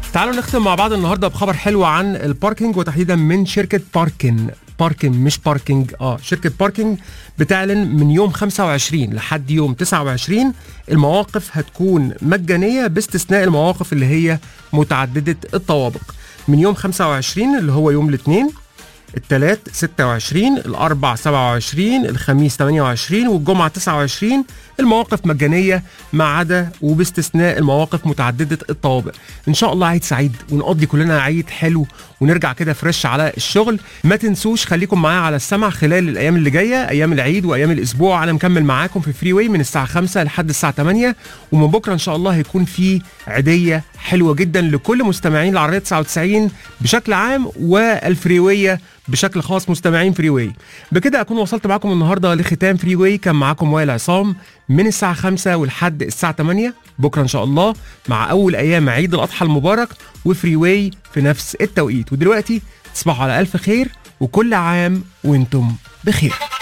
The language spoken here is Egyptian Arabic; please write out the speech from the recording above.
تعالوا نختم مع بعض النهارده بخبر حلو عن الباركينج وتحديدا من شركه باركن باركن مش باركينج اه شركه باركينج بتعلن من يوم 25 لحد يوم 29 المواقف هتكون مجانيه باستثناء المواقف اللي هي متعدده الطوابق من يوم 25 اللي هو يوم الاثنين الثلاث 26 الاربع 27 الخميس 28 والجمعه 29 المواقف مجانيه ما عدا وباستثناء المواقف متعدده الطوابق ان شاء الله عيد سعيد ونقضي كلنا عيد حلو ونرجع كده فريش على الشغل ما تنسوش خليكم معايا على السمع خلال الايام اللي جايه ايام العيد وايام الاسبوع انا مكمل معاكم في فري واي من الساعه 5 لحد الساعه 8 ومن بكره ان شاء الله هيكون في عيديه حلوه جدا لكل مستمعين العربيه 99 بشكل عام والفريويه بشكل خاص مستمعين فري واي بكده اكون وصلت معاكم النهارده لختام فري واي كان معاكم وائل عصام من الساعه 5 ولحد الساعه 8 بكره ان شاء الله مع اول ايام عيد الاضحى المبارك وفري واي في نفس التوقيت ودلوقتي تصبحوا على الف خير وكل عام وانتم بخير